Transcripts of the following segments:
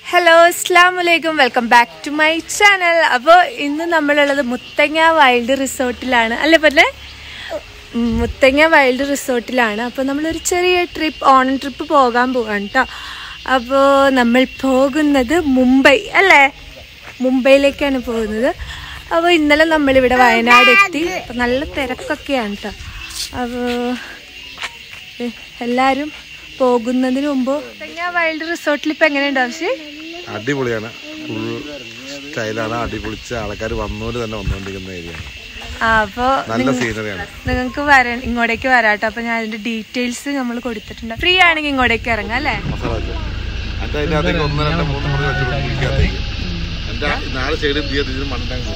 Hello അസ്സാം വലൈക്കും welcome back to my channel അപ്പോൾ ഇന്ന് നമ്മളുള്ളത് മുത്തങ്ങ വൈൽഡ് റിസോർട്ടിലാണ് അല്ലേ പറഞ്ഞേ ഉം, മുത്തങ്ങ വൈൽഡ് റിസോർട്ടിലാണ് അപ്പോൾ നമ്മളൊരു ചെറിയ ട്രിപ്പ് ഓണം ട്രിപ്പ് പോകാൻ പോവാണ് കേട്ടോ അപ്പോൾ നമ്മൾ പോകുന്നത് മുംബൈ അല്ലേ മുംബൈയിലേക്കാണ് പോകുന്നത് അപ്പോൾ ഇന്നലെ നമ്മളിവിടെ വയനാട് എത്തി അപ്പോൾ നല്ല തിരക്കൊക്കെയാണ് കേട്ടോ അപ്പോൾ ഏ, എല്ലാവരും പോകുന്നതിന് മുമ്പ് മുത്തങ്ങ വൈൽഡ് റിസോർട്ടിൽ ഇപ്പം എങ്ങനെയുണ്ട് ആവശ്യം അടിപൊളിയാണ് ഫുൾ സ്റ്റൈലാണ് അടിപൊളിച്ച് ആൾക്കാർ വന്നോണ്ട് തന്നെ വന്നുകൊണ്ടിരിക്കുന്ന ഏരിയയാണ് ആ അപ്പോൾ നല്ല സീനറിയാണ് നിങ്ങൾക്ക് വരാൻ ഇങ്ങോട്ടേക്ക് വരാട്ടോ അപ്പൊ ഞാൻ അതിന്റെ ഡീറ്റെയിൽസ് നമ്മൾ കൊടുത്തിട്ടുണ്ട് ഫ്രീ ആണെങ്കിൽ ഇങ്ങോട്ടേക്ക് ഇറങ്ങാം അല്ലേ മസാല ദോശ. എന്നിട്ട് അതിന്റെ അധികം ഒന്ന് രണ്ട് മൂന്ന് മണി വെച്ച് കുടിക്കാത്തേക്ക് എന്റെ നാല് സൈഡും തീയ ഇതിന് മണ്ടങ്ങ്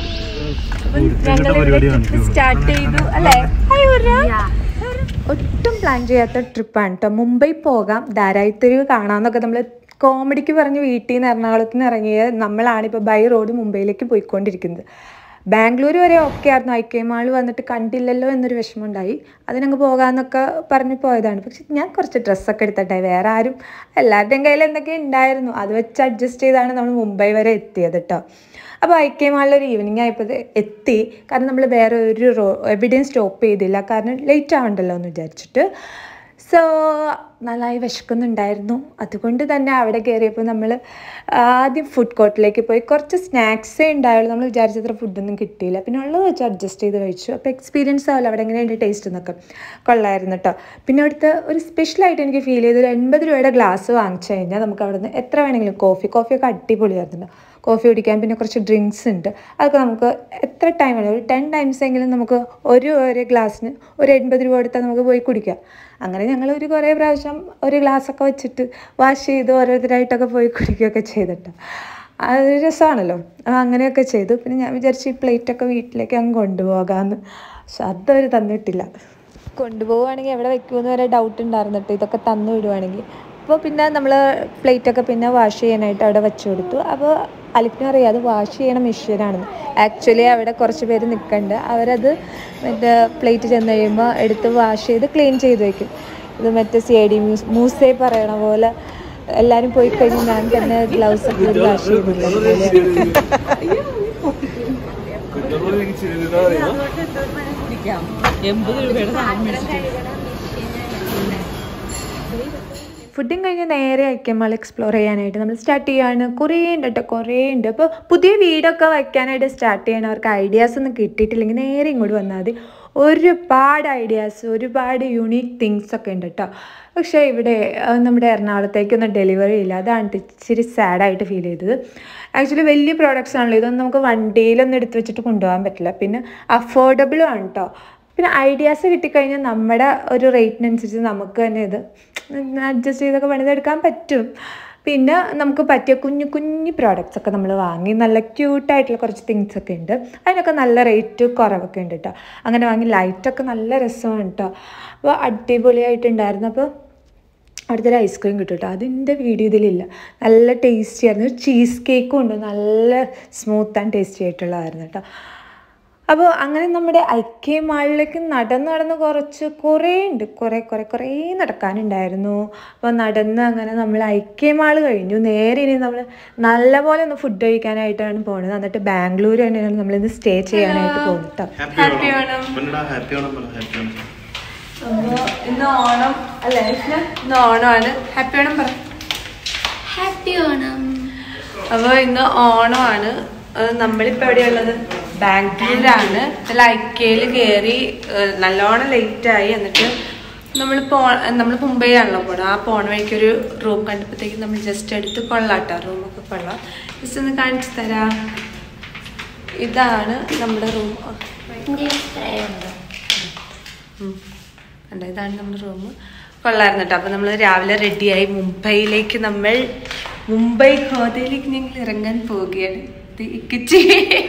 കൂടും സ്റ്റാർട്ട് ചെയ്തു അല്ലേ ഹായ് ഉർര. ഒട്ടും പ്ലാൻ ചെയ്യാത്ത ട്രിപ്പാണ് കേട്ടോ മുംബൈ പോകാം ധാരായിത്തെരുവ് കാണാമെന്നൊക്കെ നമ്മൾ കോമഡിക്ക് പറഞ്ഞ് വീട്ടിൽ നിന്ന് എറണാകുളത്ത് നിന്ന് ഇറങ്ങിയ നമ്മളാണ് ഇപ്പോൾ ബൈ റോഡ് മുംബൈയിലേക്ക് പോയിക്കൊണ്ടിരിക്കുന്നത് ബാംഗ്ലൂർ വരെ ഓക്കെ ആയിരുന്നു ഐ കെ മാൾ വന്നിട്ട് കണ്ടില്ലല്ലോ എന്നൊരു വിഷമമുണ്ടായി അതിനങ്ങ് പോകാമെന്നൊക്കെ പറഞ്ഞ് പോയതാണ് പക്ഷെ ഞാൻ കുറച്ച് ഡ്രസ്സൊക്കെ എടുത്തിട്ടായി വേറെ ആരും എല്ലാവരുടെയും കയ്യിൽ എന്തൊക്കെ ഉണ്ടായിരുന്നു അത് വെച്ച് അഡ്ജസ്റ്റ് ചെയ്താണ് നമ്മൾ മുംബൈ വരെ എത്തിയത് കേട്ടോ അപ്പോൾ ഐ കെ മാളിൽ ഒരു ഈവനിങ് ആയപ്പോൾ എത്തി കാരണം നമ്മൾ വേറെ ഒരു റോ എവിടെയും സ്റ്റോപ്പ് ചെയ്തില്ല കാരണം ലേറ്റ് ആവണ്ടല്ലോ എന്ന് വിചാരിച്ചിട്ട് സോ നന്നായി വിശക്കുന്നുണ്ടായിരുന്നു അതുകൊണ്ട് തന്നെ അവിടെ കയറിയപ്പോൾ നമ്മൾ ആദ്യം ഫുഡ് കോർട്ടിലേക്ക് പോയി കുറച്ച് സ്നാക്സേ ഉണ്ടായുള്ളൂ നമ്മൾ വിചാരിച്ചത്ര ഫുഡൊന്നും കിട്ടിയില്ല പിന്നെ ഉള്ളത് വെച്ച് അഡ്ജസ്റ്റ് ചെയ്ത് കഴിച്ചു അപ്പോൾ എക്സ്പീരിയൻസ് ആവില്ല അവിടെ എങ്ങനെയുണ്ട് ടേസ്റ്റ് എന്നൊക്കെ കൊള്ളായിരുന്നു കേട്ടോ പിന്നെ അവിടുത്തെ ഒരു സ്പെഷ്യലായിട്ട് എനിക്ക് ഫീൽ ചെയ്ത് ഒരു എൺപത് രൂപയുടെ ഗ്ലാസ് വാങ്ങിച്ചു കഴിഞ്ഞാൽ നമുക്ക് അവിടെ നിന്ന് എത്ര വേണമെങ്കിലും കോഫി കോഫിയൊക്കെ അടിപൊളിയായിരുന്നു കോഫി കുടിക്കാൻ പിന്നെ കുറച്ച് ഡ്രിങ്ക്സ് ഉണ്ട് അതൊക്കെ നമുക്ക് എത്ര ടൈം വേണം ഒരു ടെൻ ടൈംസ് എങ്കിലും നമുക്ക് ഒരു ഒരു ഗ്ലാസ്സിന് ഒരു എൺപത് രൂപ കൊടുത്താൽ നമുക്ക് പോയി കുടിക്കാം അങ്ങനെ ഞങ്ങൾ ഒരു കുറേ പ്രാവശ്യം ഒരു ഗ്ലാസ്സൊക്കെ വെച്ചിട്ട് വാഷ് ചെയ്ത് ഓരോരുത്തരായിട്ടൊക്കെ പോയി കുടിക്കുകയൊക്കെ ചെയ്തിട്ട് അത് രസമാണല്ലോ ആ, അങ്ങനെയൊക്കെ ചെയ്തു പിന്നെ ഞാൻ വിചാരിച്ചു ഈ പ്ലേറ്റൊക്കെ വീട്ടിലേക്ക് അങ്ങ് കൊണ്ടുപോകാമെന്ന് പക്ഷെ അതവർ തന്നിട്ടില്ല കൊണ്ടുപോവുകയാണെങ്കിൽ എവിടെ വെക്കുമെന്ന് വരെ ഡൗട്ട് ഉണ്ടായിരുന്നു കേട്ടോ ഇതൊക്കെ തന്നു വിടുവാണെങ്കിൽ അപ്പോൾ പിന്നെ നമ്മൾ പ്ലേറ്റൊക്കെ പിന്നെ വാഷ് ചെയ്യാനായിട്ട് അവിടെ വെച്ച് കൊടുത്തു അപ്പോൾ അലിപ്പിനും അറിയാം അത് വാഷ് ചെയ്യണ മെഷീനാണെന്ന് ആക്ച്വലി അവിടെ കുറച്ച് പേര് നിൽക്കണ്ട് അവരത് മറ്റേ പ്ലേറ്റ് ചെന്ന് കഴിയുമ്പോൾ എടുത്ത് വാഷ് ചെയ്ത് ക്ലീൻ ചെയ്ത് വെക്കും ഇത് മറ്റേ സി ഐ ഡി മ്യൂസ് മൂസേ പറയണ പോലെ എല്ലാവരും പോയി കഴിഞ്ഞ് ഞാൻ തന്നെ ഗ്ലൗസ് ഒക്കെ ഒരു വാഷ് ചെയ്തില്ല അതുപോലെ ഫുഡും കഴിഞ്ഞ് നേരെ ഐക്യമാൾ എക്സ്പ്ലോർ ചെയ്യാനായിട്ട് നമ്മൾ സ്റ്റാർട്ട് ചെയ്യാണ് കുറേ ഉണ്ട് കേട്ടോ കുറേ ഉണ്ട് അപ്പോൾ പുതിയ വീടൊക്കെ വയ്ക്കാനായിട്ട് സ്റ്റാർട്ട് ചെയ്യണവർക്ക് ഐഡിയാസ് ഒന്നും കിട്ടിയിട്ടില്ലെങ്കിൽ നേരെ ഇങ്ങോട്ട് വന്നാൽ മതി ഒരുപാട് ഐഡിയാസ് ഒരുപാട് യുണീക്ക് തിങ്സ് ഒക്കെ ഉണ്ട് കേട്ടോ പക്ഷേ ഇവിടെ ആ, നമ്മുടെ എറണാകുളത്തേക്കൊന്നും ഡെലിവറി ഇല്ല അതാണ് ട്ടോ ഇച്ചിരി സാഡായിട്ട് ഫീൽ ചെയ്തത് ആക്ച്വലി വലിയ പ്രോഡക്റ്റ്സ് ആണല്ലോ ഇതൊന്നും നമുക്ക് വണ്ടിയിലൊന്നും എടുത്ത് വെച്ചിട്ട് കൊണ്ടുപോകാൻ പറ്റില്ല പിന്നെ അഫോർഡബിളും ആണ് കേട്ടോ പിന്നെ ഐഡിയാസ് കിട്ടിക്കഴിഞ്ഞാൽ നമ്മുടെ ഒരു റേറ്റിനനുസരിച്ച് നമുക്ക് തന്നെ ഇത് അഡ്ജസ്റ്റ് ചെയ്തൊക്കെ പണിതെടുക്കാൻ പറ്റും പിന്നെ നമുക്ക് പറ്റിയ കുഞ്ഞു കുഞ്ഞു പ്രോഡക്റ്റ്സ് ഒക്കെ നമ്മൾ വാങ്ങി നല്ല ക്യൂട്ടായിട്ടുള്ള കുറച്ച് തിങ്സ് ഒക്കെ ഉണ്ട് അതിനൊക്കെ നല്ല റേറ്റ് കുറവൊക്കെ ഉണ്ട് കേട്ടോ അങ്ങനെ വാങ്ങി ലൈറ്റൊക്കെ നല്ല രസമാണ് കേട്ടോ അപ്പോൾ അടിപൊളിയായിട്ടുണ്ടായിരുന്നു അപ്പോൾ അടുത്തൊരു ഐസ്ക്രീം കിട്ടും കേട്ടോ അതിൻ്റെ വീഡിയോ ഇതിലില്ല നല്ല ടേസ്റ്റി ആയിരുന്നു ഒരു ചീസ് കേക്കും ഉണ്ട് നല്ല സ്മൂത്ത് ആൻഡ് ടേസ്റ്റി ആയിട്ടുള്ളതായിരുന്നു കേട്ടോ അപ്പോൾ അങ്ങനെ നമ്മുടെ ഐക്യ മാളിലേക്ക് നടന്ന് നടന്ന് കുറച്ച് കുറേ ഉണ്ട് കുറേ കുറേ കുറേ നടക്കാനുണ്ടായിരുന്നു അപ്പോൾ നടന്ന് അങ്ങനെ നമ്മൾ ഐക്യ മാൾ കഴിഞ്ഞു നേരെ ഇനി നമ്മൾ നല്ലപോലെ ഒന്ന് ഫുഡ് കഴിക്കാനായിട്ടാണ് പോകുന്നത് എന്നിട്ട് ബാംഗ്ലൂർ തന്നെയാണ് നമ്മളിന്ന് സ്റ്റേ ചെയ്യാനായിട്ട് പോകുന്നത് കേട്ടോ ഹാപ്പി ഓണം ഹാപ്പി ഓണം പറ ഹാപ്പി ഓണം അപ്പോൾ ഇന്ന് ഓണം അല്ലേ ഇന്ന് ഓണമാണ് ഹാപ്പി ഓണം പറ ഹാപ്പി ഓണം അപ്പോൾ ഇന്ന് ഓണമാണ് ഏഹ് നമ്മളിപ്പോൾ എവിടെയുള്ളത് ബാംഗ്ലൂരാണ് ലൈക്കയിൽ കയറി ഏഹ് നല്ലോണം ലേറ്റായി എന്നിട്ട് നമ്മൾ പോ നമ്മൾ മുംബൈ ആണല്ലോ പോണത് ആ പോണ വഴിക്ക് ഒരു റൂം കണ്ടപ്പോഴത്തേക്ക് നമ്മൾ ജസ്റ്റ് എടുത്ത് കൊള്ളാട്ടോ റൂമൊക്കെ കൊള്ളാം ജസ്റ്റ് ഒന്ന് കാണിച്ചു തരാം ഇതാണ് നമ്മുടെ റൂം അല്ല ഇതാണ് നമ്മുടെ റൂം കൊള്ളായിരുന്നു കേട്ടോ അപ്പോൾ നമ്മൾ രാവിലെ റെഡിയായി മുംബൈയിലേക്ക് നമ്മൾ മുംബൈ ഹോട്ടലിലേക്ക് ഞങ്ങൾ ഇറങ്ങാൻ പോവുകയാണ് ഇത് ഇക്കിച്ചി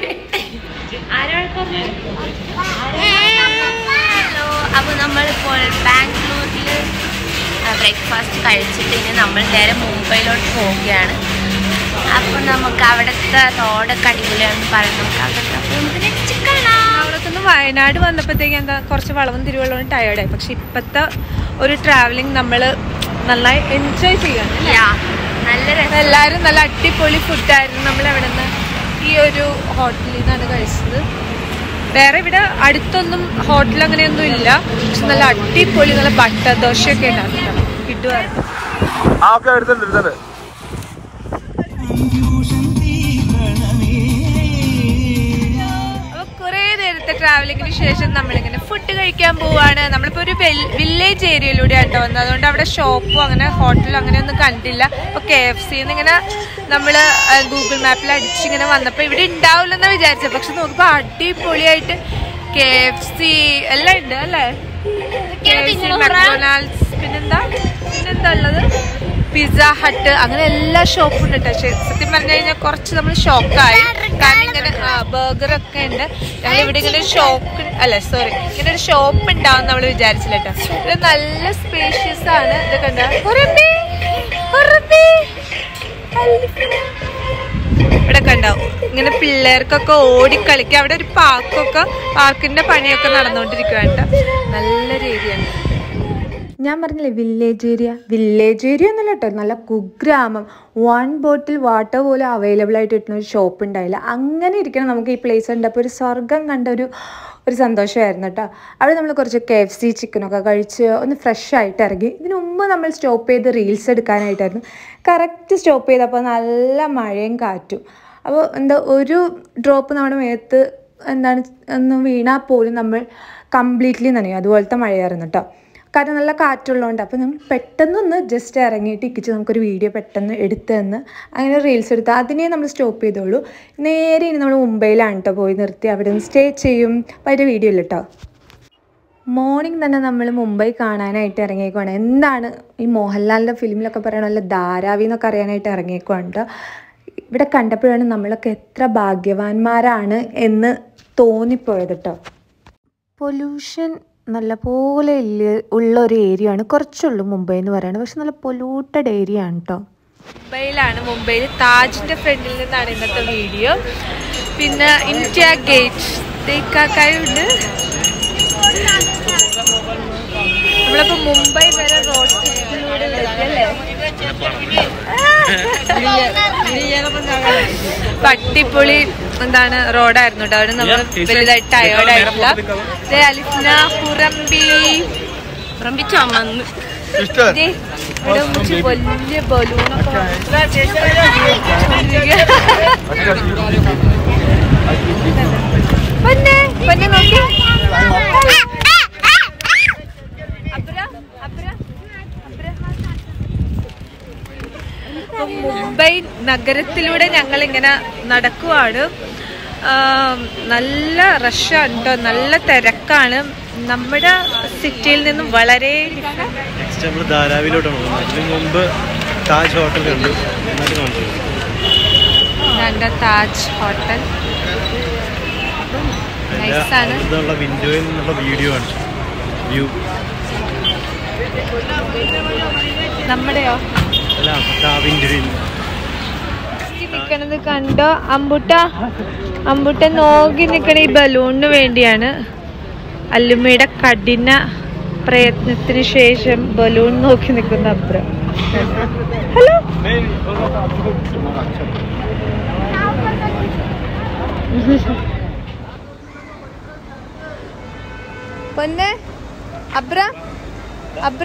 ഹലോ അപ്പോൾ നമ്മളിപ്പോൾ ബാംഗ്ലൂരിൽ ബ്രേക്ക്ഫാസ്റ്റ് കഴിച്ചിട്ട് ഇനി നമ്മൾ നേരെ മുംബൈയിലോട്ട് പോവുകയാണ് അപ്പോൾ നമുക്ക് അവിടുത്തെ റോഡൊക്കെ അടിപൊളിയാണെന്ന് പറഞ്ഞ് നമുക്ക് അവിടുത്തെ അപ്പോൾ നമുക്ക് നെക്സ്റ്റ് കാണാം അവിടത്തുനിന്ന് വയനാട് വന്നപ്പോഴത്തേക്ക് എന്താ കുറച്ച് വളവും തിരുവള്ളവും ടയേർഡായി പക്ഷെ ഇപ്പോഴത്തെ ഒരു ട്രാവലിംഗ് നമ്മൾ നന്നായി എൻജോയ് ചെയ്യണം യാ നല്ല രസം എല്ലാവരും നല്ല അടിപൊളി ഫുഡായിരുന്നു നമ്മൾ അവിടെ നിന്ന് ഈ ഒരു ഹോട്ടലിൽ നിന്നാണ് കഴിച്ചത് വേറെ ഇവിടെ അടുത്തൊന്നും ഹോട്ടൽ അങ്ങനെയൊന്നും ഇല്ല പക്ഷെ നല്ല അടിപൊളി നല്ല ബട്ടർ ദോശയൊക്കെ ഉണ്ടായിരുന്നു കിട്ടുമായിരുന്നു ആ ഓക്കെ എടുത്തിട്ടുണ്ട് എടുത്തിട്ടുണ്ട് അപ്പൊ കുറേ നേരത്തെ ട്രാവലിങ്ങിന് ശേഷം നമ്മളിങ്ങനെ ഫുഡ് കഴിക്കാൻ പോവാണ് നമ്മളിപ്പോ ഒരു വില്ലേജ് ഏരിയയിലൂടെ ആട്ടോ വന്നത് അതുകൊണ്ട് അവിടെ ഷോപ്പോ അങ്ങനെ ഹോട്ടലോ അങ്ങനെയൊന്നും കണ്ടില്ല അപ്പൊ കെ എഫ് സിന്ന് ഇങ്ങനെ നമ്മള് ഗൂഗിൾ മാപ്പിൽ അടിച്ചിങ്ങനെ വന്നപ്പോ ഇവിടെ ഉണ്ടാവില്ലെന്ന് വിചാരിച്ചത് പക്ഷെ നോക്കുമ്പോ അടിപൊളിയായിട്ട് കെ എഫ് സി എല്ലാം ഉണ്ട് അല്ലേ മക്ഡൊണാൾഡ്സ് പിന്നെന്താ പിന്നെന്താ ഉള്ളത് പിസ്സ ഹട്ട് അങ്ങനെ എല്ലാ ഷോപ്പും ഉണ്ട് കേട്ടോ ശരി- സത്യം പറഞ്ഞു കഴിഞ്ഞാൽ കുറച്ച് നമ്മൾ ഷോക്കായി കാരണം ഇങ്ങനെ ബർഗർ ഒക്കെ ഉണ്ട് ഞങ്ങൾ ഇവിടെ ഇങ്ങനെ ഒരു ഷോപ്പ് അല്ല സോറി ഇങ്ങനെ ഒരു ഷോപ്പ് ഉണ്ടാവും നമ്മൾ വിചാരിച്ചില്ല കേട്ടോ ഇത് നല്ല സ്പേഷ്യസ് ആണ് ഇത് കണ്ട ഇവിടെ കണ്ടാവും ഇങ്ങനെ പിള്ളേർക്കൊക്കെ ഓടിക്കളിക്കുക അവിടെ ഒരു പാർക്കൊക്കെ പാർക്കിന്റെ പണിയൊക്കെ നടന്നുകൊണ്ടിരിക്കുകയാണ് ട്ടോ. നല്ലൊരു ഏരിയ ആണ് ഞാൻ പറഞ്ഞില്ലേ വില്ലേജ് ഏരിയ വില്ലേജ് ഏരിയ ഒന്നുമല്ല കേട്ടോ നല്ല കുഗ്രാമം വൺ ബോട്ടിൽ വാട്ടർ പോലും അവൈലബിൾ ആയിട്ട് കിട്ടുന്ന ഒരു ഷോപ്പ് ഉണ്ടായില്ല അങ്ങനെ ഇരിക്കണം നമുക്ക് ഈ പ്ലേസ് കണ്ടപ്പോൾ ഒരു സ്വർഗം കണ്ട ഒരു ഒരു സന്തോഷമായിരുന്നു കേട്ടോ അവിടെ നമ്മൾ കുറച്ച് കെ എഫ് സി ചിക്കനൊക്കെ കഴിച്ച് ഒന്ന് ഫ്രഷ് ആയിട്ട് ഇറങ്ങി ഇതിനു മുമ്പ് നമ്മൾ സ്റ്റോപ്പ് ചെയ്ത് റീൽസ് എടുക്കാനായിട്ടായിരുന്നു കറക്റ്റ് സ്റ്റോപ്പ് ചെയ്തപ്പോൾ നല്ല മഴയും കാറ്റും അപ്പോൾ എന്താ ഒരു ഡ്രോപ്പ് നമ്മുടെ മേത്ത് എന്താണ് ഒന്ന് വീണാൽ പോലും നമ്മൾ കംപ്ലീറ്റ്ലി നനയും അതുപോലത്തെ മഴയായിരുന്നു കേട്ടോ കാരണം നല്ല കാറ്റുള്ളതുകൊണ്ട് അപ്പോൾ നമ്മൾ പെട്ടെന്നൊന്ന് ജസ്റ്റ് ഇറങ്ങിയിട്ട് ഇക്കിച്ച് നമുക്കൊരു വീഡിയോ പെട്ടെന്ന് എടുത്ത് തന്ന് അങ്ങനെ റീൽസ് എടുത്ത് അതിനെ നമ്മൾ സ്റ്റോപ്പ് ചെയ്തോളൂ നേരെ ഇനി നമ്മൾ മുംബൈയിലാണ് കേട്ടോ പോയി നിർത്തി അവിടെ നിന്ന് സ്റ്റേ ചെയ്യും അപ്പോൾ അതിൻ്റെ വീഡിയോ ഇല്ല കേട്ടോ മോർണിംഗ് തന്നെ നമ്മൾ മുംബൈ കാണാനായിട്ട് ഇറങ്ങിയേക്കുവാണ് എന്താണ് ഈ മോഹൻലാലിൻ്റെ ഫിലിമിലൊക്കെ പറയണ നല്ല ധാരാവി എന്നൊക്കെ അറിയാനായിട്ട് ഇറങ്ങിയേക്കുവാണ് കേട്ടോ ഇവിടെ കണ്ടപ്പോഴാണ് നമ്മളൊക്കെ എത്ര ഭാഗ്യവാന്മാരാണ് എന്ന് തോന്നിപ്പോയത് കേട്ടോ പൊല്യൂഷൻ നല്ലപോലെ ഇല്ല ഉള്ള ഒരു ഏരിയ ആണ് കുറച്ചുള്ളൂ മുംബൈ എന്ന് പറയുന്നത് പക്ഷെ നല്ല പൊല്യൂട്ടഡ് ഏരിയ ആണ് കേട്ടോ മുംബൈയിലാണ് മുംബൈയിൽ താജിന്റെ ഫ്രണ്ടിൽ നിന്നാണ് ഇന്നത്തെ വീഡിയോ പിന്നെ ഇന്ത്യ ഗേറ്റ് തേക്കാക്കായുണ്ട് നമ്മളിപ്പോ മുംബൈ വരെ റോഡിലൂടെ എത്തിയല്ലേ പട്ടിപ്പൊളി എന്താണ് റോഡായിരുന്നു കേട്ടോ അവിടെ നമ്മൾ വലുതായിട്ട് ടയേർഡ് ആയിട്ടില്ല ദേ അലിഫ്ന ഹുറമ്പി പുറമ്പി ചുമന്ന് ഇഷ്ടം ദേ, ഇവിടെ ഉമ്മച്ചി വലിയ ബലൂണൊക്കെ പൊന്നെ പൊന്നെ നോക്കി അബ്ര അബ്ര അബ്ര ഇപ്പൊ മുംബൈ നഗരത്തിലൂടെ ഞങ്ങൾ ഇങ്ങനെ നടക്കുവാണ് ആം, നല്ല റഷാണ് കേട്ടോ നല്ല തിരക്കാണ് നമ്മുടെ സിറ്റിയിൽ നിന്നും വളരെ different നെക്സ്റ്റ് നമ്മൾ ധാരാവിലോട്ടാണ് പോകുന്നത് അതിന് മുമ്പ് താജ് ഹോട്ടൽ കണ്ടു എന്നിട്ട് കാണിച്ചു ഇതാണ്ട് താജ് ഹോട്ടൽ നൈസാണ് ഇവിടുന്നുള്ള വിൻഡോയിൽ നിന്നുള്ള വീഡിയോ കാണിച്ചു വ്യൂ നമ്മുടെയോ അല്ല ആ വിൻഡോയിൽ ഈ നിക്കണത് കണ്ടോ അമ്പുട്ട അമ്പുട്ട നോക്കി നിക്കണ ഈ ബലൂണിന് വേണ്ടിയാണ് അല്ലുമ്മയുടെ കഠിന പ്രയത്നത്തിന് ശേഷം ബലൂൺ നോക്കി നിൽക്കുന്ന അബ്ര ഹലോ പൊന്നെ അബ്ര അബ്ര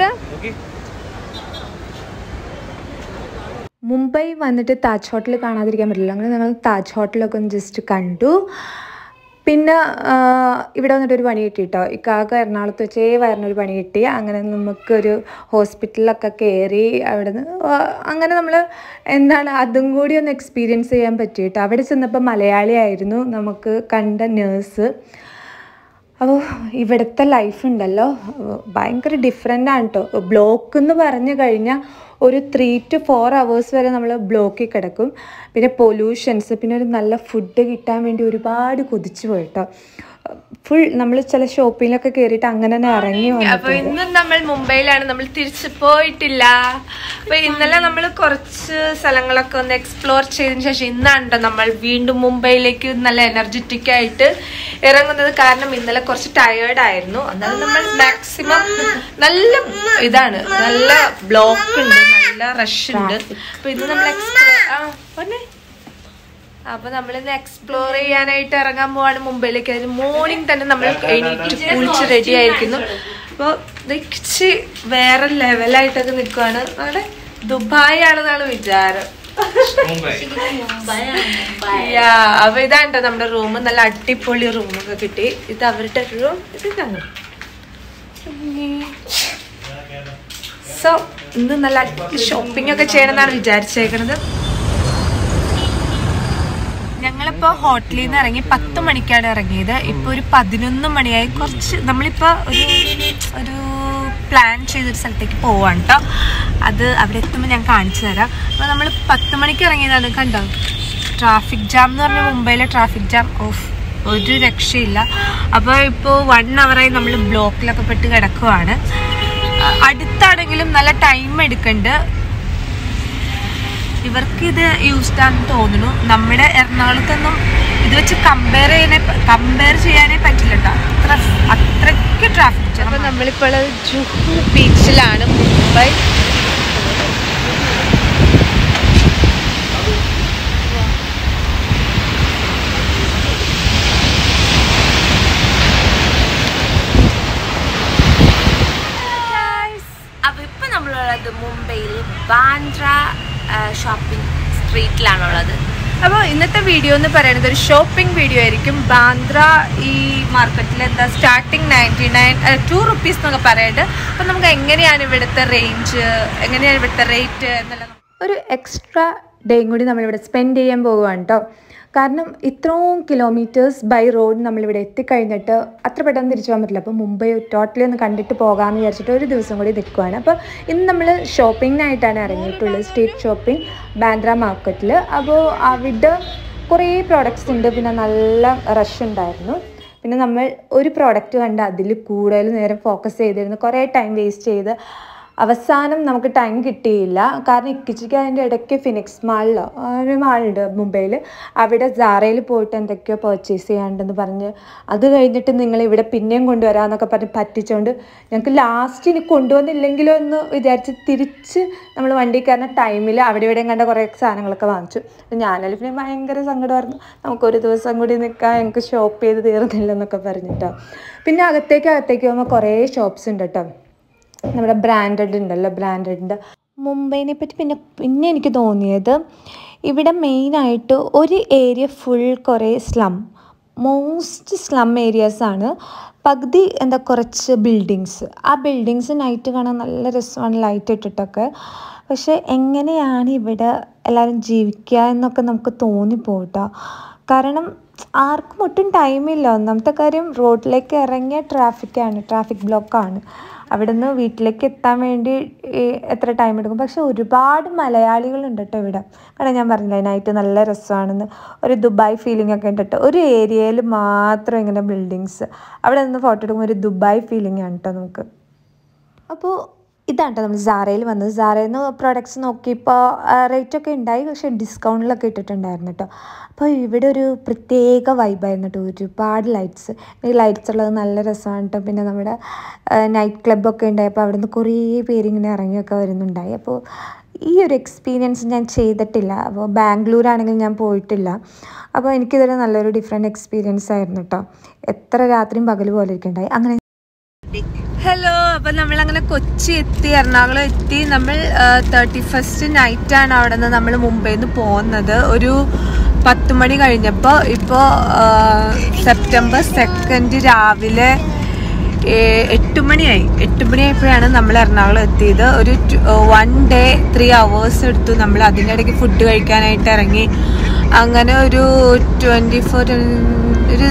മുംബൈ വന്നിട്ട് താജ് ഹോട്ടൽ കാണാതിരിക്കാൻ പറ്റില്ല അങ്ങനെ ഞങ്ങൾ താജ് ഹോട്ടലൊക്കെ ഒന്ന് ജസ്റ്റ് കണ്ടു പിന്നെ ആ, ഇവിടെ വന്നിട്ട് ഒരു പണി കിട്ടി കേട്ടോ ഇക്കാക്ക എറണാകുളത്ത് വെച്ചേ വരുന്നൊരു പണി കിട്ടി അങ്ങനെ നമുക്കൊരു ഹോസ്പിറ്റലിലൊക്കെ കയറി അവിടെ നിന്ന് അങ്ങനെ നമ്മൾ എന്താണ് അതും കൂടി ഒന്ന് എക്സ്പീരിയൻസ് ചെയ്യാൻ പറ്റി കേട്ടോ അവിടെ ചെന്നപ്പോൾ മലയാളിയായിരുന്നു നമുക്ക് കണ്ട നേഴ്സ് അപ്പോൾ ഇവിടുത്തെ ലൈഫ് ഉണ്ടല്ലോ ഭയങ്കര ഡിഫറെൻ്റ് ആണ് കേട്ടോ ബ്ലോക്ക് എന്ന് പറഞ്ഞു കഴിഞ്ഞാൽ ഒരു ത്രീ ടു ഫോർ അവേഴ്സ് വരെ നമ്മൾ ബ്ലോക്കിൽ കിടക്കും പിന്നെ പൊല്യൂഷൻസ് പിന്നെ ഒരു നല്ല ഫുഡ് കിട്ടാൻ വേണ്ടി ഒരുപാട് കൊതിച്ചു പോയി കേട്ടോ ഫുൾ നമ്മൾ ചില ഷോപ്പിലൊക്കെ കയറിയിട്ട് അങ്ങനെ തന്നെ ഇറങ്ങി അപ്പൊ വന്നിട്ടുണ്ട് ഇന്നും നമ്മൾ മുംബൈയിലാണ് നമ്മൾ തിരിച്ചു പോയിട്ടില്ല അപ്പൊ ഇന്നലെ നമ്മൾ കുറച്ച് സ്ഥലങ്ങളൊക്കെ ഒന്ന് എക്സ്പ്ലോർ ചെയ്തതിനു ശേഷം ഇന്നാണ് നമ്മൾ വീണ്ടും മുംബൈയിലേക്ക് നല്ല എനർജറ്റിക് ആയിട്ട് ഇറങ്ങുന്നത് കാരണം ഇന്നലെ കുറച്ച് ടയേർഡ് ആയിരുന്നു എന്നാലും നമ്മൾ മാക്സിമം നല്ല ഇതാണ് നല്ല ബ്ലോക്ക് ഉണ്ട് നല്ല റഷ് ഉണ്ട് അപ്പൊ ഇന്ന് നമ്മൾ എക്സ്പ്ലോർ ആ പറഞ്ഞേ അപ്പൊ നമ്മൾ ഇന്ന് എക്സ്പ്ലോർ ചെയ്യാനായിട്ട് ഇറങ്ങാൻ പോവാണ് മുംബൈയിലേക്ക് അതിന് മോർണിംഗ് തന്നെ നമ്മൾ എണീറ്റ് കുളിച്ച് റെഡി ആയിരിക്കുന്നു അപ്പൊ ഇച്ചിരി വേറെ ലെവലായിട്ടൊക്കെ നിൽക്കുവാണ് അവിടെ ദുബായ് ആണെന്നാണ് വിചാരം യാ, അപ്പൊ ഇതാണ് നമ്മുടെ റൂം നല്ല അടിപൊളി റൂമൊക്കെ കിട്ടി ഇത് അവരുടെ റൂം ഇത് ഞങ്ങൾ സോ ഇന്ന് നല്ല ഷോപ്പിംഗ് ഒക്കെ ചെയ്യണമെന്നാണ് വിചാരിച്ചേക്കണത് ഞങ്ങളിപ്പോ ഹോട്ടലിൽ നിന്ന് ഇറങ്ങി പത്ത് മണിക്കാണ് ഇറങ്ങിയത് ഇപ്പൊ ഒരു പതിനൊന്ന് മണിയായി കുറച്ച് നമ്മളിപ്പോ ഒരു ഒരു പ്ലാൻ ചെയ്തൊരു സ്ഥലത്തേക്ക് പോവാണ് കേട്ടോ അത് അവിടെ എത്തുമ്പോൾ ഞാൻ കാണിച്ചു തരാം അപ്പോൾ നമ്മൾ പത്ത് മണിക്ക് ഇറങ്ങിയതാണ് കണ്ടോ ട്രാഫിക് ജാം എന്ന് പറഞ്ഞാൽ മുംബൈയിലെ ട്രാഫിക് ജാം ഓഫ് ഒരു രക്ഷയില്ല അപ്പോൾ ഇപ്പോൾ വൺ അവറായി നമ്മൾ ബ്ലോക്കിലൊക്കെ പെട്ട് കിടക്കുവാണ് അഹ് അടുത്താണെങ്കിലും നല്ല ടൈം എടുക്കുന്നുണ്ട് ഇവർക്ക് ഇത് യൂസ്ഡ് ആണെന്ന് തോന്നുന്നു നമ്മുടെ എറണാകുളത്തൊന്നും ഇത് വെച്ച് കമ്പയർ ചെയ്യാനേ കമ്പയർ ചെയ്യാനേ പറ്റില്ല കേട്ടോ അത്ര അത്രയ്ക്ക് ട്രാഫിക് അപ്പൊ നമ്മളിപ്പോൾ ജുഹു ബീച്ചിലാണ് മുംബൈ അപ്പൊ ഇപ്പൊ നമ്മളുള്ളത് മുംബൈയിൽ ബാന്ദ്ര ഷോപ്പിംഗ് സ്ട്രീറ്റിലാണുള്ളത് അപ്പോൾ ഇന്നത്തെ വീഡിയോ എന്ന് പറയുന്നത് ഒരു ഷോപ്പിംഗ് വീഡിയോ ആയിരിക്കും ബാന്ദ്ര ഈ മാർക്കറ്റിൽ എന്താ starting ninety nine to rupees എന്നൊക്കെ പറയുന്നുണ്ട് അപ്പം നമുക്ക് എങ്ങനെയാണ് ഇവിടുത്തെ റേഞ്ച് എങ്ങനെയാണ് ഇവിടുത്തെ റേറ്റ് എന്നെല്ലാം ഒരു എക്സ്ട്രാ ഡേയും കൂടി നമ്മളിവിടെ സ്പെൻഡ് ചെയ്യാൻ പോവുകയാണ് കേട്ടോ കാരണം ഇത്രയും കിലോമീറ്റേഴ്സ് ബൈ റോഡ് നമ്മളിവിടെ എത്തിക്കഴിഞ്ഞിട്ട് അത്ര പെട്ടെന്ന് തിരിച്ചു പോകാൻ പറ്റില്ല അപ്പോൾ മുംബൈ ടോട്ടലി ഒന്ന് കണ്ടിട്ട് പോകാമെന്ന് വിചാരിച്ചിട്ട് ഒരു ദിവസം കൂടി നിൽക്കുവാണ് അപ്പോൾ ഇന്ന് നമ്മൾ ഷോപ്പിങ്ങിനായിട്ടാണ് ഇറങ്ങിയിട്ടുള്ളത് സ്ട്രീറ്റ് ഷോപ്പിംഗ് ബാന്ദ്ര മാർക്കറ്റിൽ അപ്പോൾ അവിടെ കുറേ പ്രോഡക്റ്റ്സ് ഉണ്ട് പിന്നെ നല്ല റഷ് ഉണ്ടായിരുന്നു പിന്നെ നമ്മൾ ഒരു പ്രോഡക്റ്റ് കണ്ട് അതിൽ കൂടുതൽ നേരം ഫോക്കസ് ചെയ്തിരുന്നു കുറേ ടൈം വേസ്റ്റ് ചെയ്ത് അവസാനം നമുക്ക് ടൈം കിട്ടിയില്ല കാരണം ഇക്കിച്ചിക്ക് അതിൻ്റെ ഇടയ്ക്ക് ഫിനിക്സ് മാളിലോ ഒരു മാളുണ്ട് മുംബൈയിൽ അവിടെ സാറയിൽ പോയിട്ട് എന്തൊക്കെയോ പർച്ചേസ് ചെയ്യാണ്ടെന്ന് പറഞ്ഞ് അത് കഴിഞ്ഞിട്ട് നിങ്ങൾ ഇവിടെ പിന്നെയും കൊണ്ടുവരാമെന്നൊക്കെ പറഞ്ഞ് പറ്റിച്ചുകൊണ്ട് ഞങ്ങൾക്ക് ലാസ്റ്റ് ഇനി കൊണ്ടുവന്നില്ലെങ്കിലോ എന്ന് വിചാരിച്ച് തിരിച്ച് നമ്മൾ വണ്ടി കയറുന്ന ടൈമിൽ അവിടെ ഇവിടെയും കണ്ട കുറേ സാധനങ്ങളൊക്കെ വാങ്ങിച്ചു അപ്പോൾ ഞാനല്ല പിന്നെ ഭയങ്കര സങ്കടമായിരുന്നു നമുക്കൊരു ദിവസം കൂടി നിൽക്കാൻ ഞങ്ങൾക്ക് ഷോപ്പ് ചെയ്ത് തീർന്നില്ലെന്നൊക്കെ പറഞ്ഞിട്ടോ പിന്നെ അകത്തേക്ക് അകത്തേക്ക് പോകുമ്പോൾ കുറേ ഷോപ്സ് ഉണ്ട് കേട്ടോ നമ്മുടെ ബ്രാൻഡഡ് ഉണ്ടല്ലോ ബ്രാൻഡഡിൻ്റെ മുംബൈനെ പറ്റി പിന്നെ പിന്നെ എനിക്ക് തോന്നിയത് ഇവിടെ മെയിനായിട്ട് ഒരു ഏരിയ ഫുൾ കുറേ സ്ലം മോസ്റ്റ് സ്ലം ഏരിയാസാണ് പകുതി എന്താ കുറച്ച് ബിൽഡിങ്സ് ആ ബിൽഡിങ്സ് നൈറ്റ് കാണാൻ നല്ല രസമാണ് ലൈറ്റ് ഇട്ടിട്ടൊക്കെ പക്ഷെ എങ്ങനെയാണ് ഇവിടെ എല്ലാവരും ജീവിക്കുക എന്നൊക്കെ നമുക്ക് തോന്നിപ്പോട്ടോ കാരണം ആർക്കും ഒട്ടും ടൈമില്ല ഒന്നാമത്തെ കാര്യം റോഡിലേക്ക് ഇറങ്ങിയ ട്രാഫിക്കാണ് ട്രാഫിക് ബ്ലോക്കാണ് അവിടെ നിന്ന് വീട്ടിലേക്ക് എത്താൻ വേണ്ടി ഈ എത്ര ടൈം എടുക്കും പക്ഷെ ഒരുപാട് മലയാളികളുണ്ട് കേട്ടോ ഇവിടെ കാരണം ഞാൻ പറഞ്ഞില്ലേ നൈറ്റ് നല്ല രസമാണെന്ന് ഒരു ദുബായ് ഫീലിംഗ് ഒക്കെ ഉണ്ട് കേട്ടോ ഒരു ഏരിയയിൽ മാത്രം ഇങ്ങനെ ബിൽഡിങ്സ് അവിടെ നിന്ന് ഫോട്ടോ എടുക്കുമ്പോൾ ഒരു ദുബായ് ഫീലിംഗ് ആണ് കേട്ടോ നമുക്ക് അപ്പോൾ ഇതാണ് കേട്ടോ നമ്മൾ സാറയിൽ വന്നത് സാറയിൽ നിന്ന് പ്രോഡക്റ്റ്സ് നോക്കിയപ്പോൾ റേറ്റൊക്കെ ഉണ്ടായി പക്ഷേ ഡിസ്കൗണ്ടിലൊക്കെ ഇട്ടിട്ടുണ്ടായിരുന്നു കേട്ടോ അപ്പോൾ ഇവിടെ ഒരു പ്രത്യേക വൈബായിരുന്നു കേട്ടോ ഒരുപാട് ലൈറ്റ്സ് ഈ ലൈറ്റ്സ് ഉള്ളത് നല്ല രസമാണ് കേട്ടോ പിന്നെ നമ്മുടെ നൈറ്റ് ക്ലബ്ബൊക്കെ ഉണ്ടായപ്പോൾ അവിടെ നിന്ന് കുറേ പേര് ഇങ്ങനെ ഇറങ്ങിയൊക്കെ വരുന്നുണ്ടായി അപ്പോൾ ഈ ഒരു എക്സ്പീരിയൻസ് ഞാൻ ചെയ്തിട്ടില്ല അപ്പോൾ ബാംഗ്ലൂരാണെങ്കിൽ ഞാൻ പോയിട്ടില്ല അപ്പോൾ എനിക്കിതൊരു നല്ലൊരു ഡിഫറെൻറ്റ് എക്സ്പീരിയൻസ് ആയിരുന്നു കേട്ടോ എത്ര രാത്രിയും പകൽ പോലെ ഇരിക്കണ്ടായി അങ്ങനെ ഹലോ അപ്പൊ നമ്മൾ അങ്ങനെ കൊച്ചി എത്തി എറണാകുളം എത്തി നമ്മൾ തേർട്ടി ഫസ്റ്റ് നൈറ്റ് ആണ് അവിടെ നിന്ന് നമ്മൾ മുംബൈയിൽ നിന്ന് പോകുന്നത് ഒരു പത്ത് മണി കഴിഞ്ഞപ്പോൾ ഇപ്പോൾ സെപ്റ്റംബർ സെക്കൻഡ് രാവിലെ ഏ- എട്ട് മണിയായി എട്ട് മണിയായപ്പോഴാണ് നമ്മൾ എറണാകുളം എത്തിയത് ഒരു വൺ ഡേ ത്രീ അവേഴ്സ് എടുത്തു നമ്മൾ അതിൻ്റെ ഇടയ്ക്ക് ഫുഡ് കഴിക്കാനായിട്ട് ഇറങ്ങി അങ്ങനെ ഒരു ട്വൻറ്റി ഫോർ ഒരു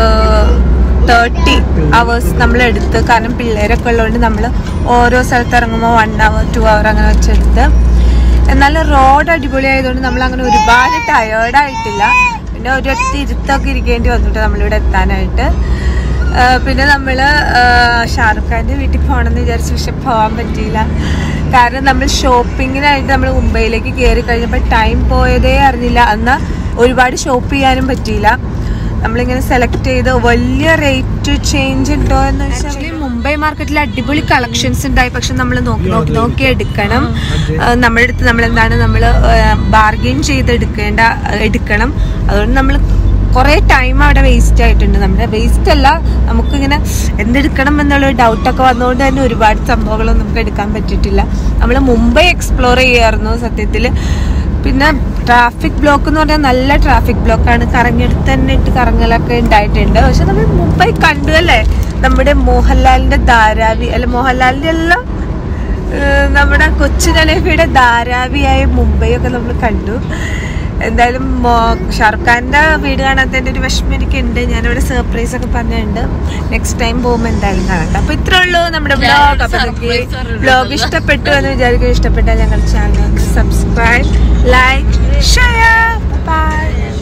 തേർട്ടി അവേഴ്സ് നമ്മൾ എടുത്ത് കാരണം പിള്ളേരൊക്കെ ഉള്ളതുകൊണ്ട് നമ്മൾ ഓരോ സ്ഥലത്ത് ഇറങ്ങുമ്പോൾ വൺ അവർ ടു അവർ അങ്ങനെ വെച്ചെടുത്ത് എന്നാൽ റോഡ് അടിപൊളിയായതുകൊണ്ട് നമ്മൾ അങ്ങനെ ഒരുപാട് ടയേർഡായിട്ടില്ല പിന്നെ ഒരൊറ്റ ഇരുത്തൊക്കെ ഇരിക്കേണ്ടി വന്നിട്ട് നമ്മളിവിടെ എത്താനായിട്ട് ആ, പിന്നെ നമ്മള് ആ, ഷാറുഖ് ഖാന്റെ വീട്ടിൽ പോകണമെന്ന് വിചാരിച്ചു പക്ഷെ പോകാൻ പറ്റിയില്ല കാരണം നമ്മൾ ഷോപ്പിങ്ങിനായിട്ട് നമ്മൾ മുംബൈയിലേക്ക് കയറി കഴിഞ്ഞപ്പോൾ ടൈം പോയതേ അറിഞ്ഞില്ല എന്നാൽ ഒരുപാട് ഷോപ്പ് ചെയ്യാനും പറ്റിയില്ല നമ്മളിങ്ങനെ സെലക്ട് ചെയ്ത് വലിയ റേറ്റ് ചേഞ്ച് ഉണ്ടോ എന്ന് വെച്ചാൽ മുംബൈ മാർക്കറ്റിൽ അടിപൊളി കളക്ഷൻസ് ഉണ്ടായി പക്ഷെ നമ്മൾ നോക്കി നോക്കി നോക്കി എടുക്കണം ആ, നമ്മുടെ അടുത്ത് നമ്മൾ എന്താണ് നമ്മൾ ബാർഗെയിൻ ചെയ്ത് എടുക്കേണ്ട എടുക്കണം അതുകൊണ്ട് നമ്മൾ കുറേ ടൈം അവിടെ വേസ്റ്റ് ആയിട്ടുണ്ട് നമ്മുടെ വേസ്റ്റ് അല്ല നമുക്കിങ്ങനെ എന്തെടുക്കണം എന്നുള്ള ഡൗട്ടൊക്കെ വന്നുകൊണ്ട് തന്നെ ഒരുപാട് സംഭവങ്ങളൊന്നും നമുക്ക് എടുക്കാൻ പറ്റിയിട്ടില്ല നമ്മൾ മുംബൈ എക്സ്പ്ലോർ ചെയ്യായിരുന്നു സത്യത്തിൽ പിന്നെ ട്രാഫിക് ബ്ലോക്ക് എന്ന് പറഞ്ഞാൽ നല്ല ട്രാഫിക് ബ്ലോക്കാണ് കറങ്ങിയെടുത്ത് തന്നെ ഇട്ട് കറങ്ങലൊക്കെ ഉണ്ടായിട്ടുണ്ട് പക്ഷെ നമ്മൾ മുംബൈ കണ്ടു അല്ലേ നമ്മുടെ മോഹൻലാലിന്റെ ധാരാവി അല്ല മോഹൻലാലിന്റെ എല്ലാം ഏഹ് നമ്മുടെ കൊച്ചു ജലേബിയുടെ ധാരാവിയായ മുംബൈ ഒക്കെ നമ്മൾ കണ്ടു എന്തായാലും മോ- ഷാറുഖ് ഖാന്റെ വീട് കാണാത്തതിന്റെ ഒരു വിഷമം എനിക്കുണ്ട് ഞാനിവിടെ സർപ്രൈസ് ഒക്കെ പറഞ്ഞിട്ടുണ്ട് നെക്സ്റ്റ് ടൈം പോകുമ്പോൾ എന്തായാലും കാണട്ടെ അപ്പൊ ഇത്രേ ഉള്ളൂ നമ്മുടെ ബ്ലോഗ് അപ്പൊ നിങ്ങൾക്ക് ബ്ലോഗ് ഇഷ്ടപ്പെട്ടു എന്ന് വിചാരിക്കും ഇഷ്ടപ്പെട്ടാൽ ഞങ്ങളുടെ channel subscribe like share by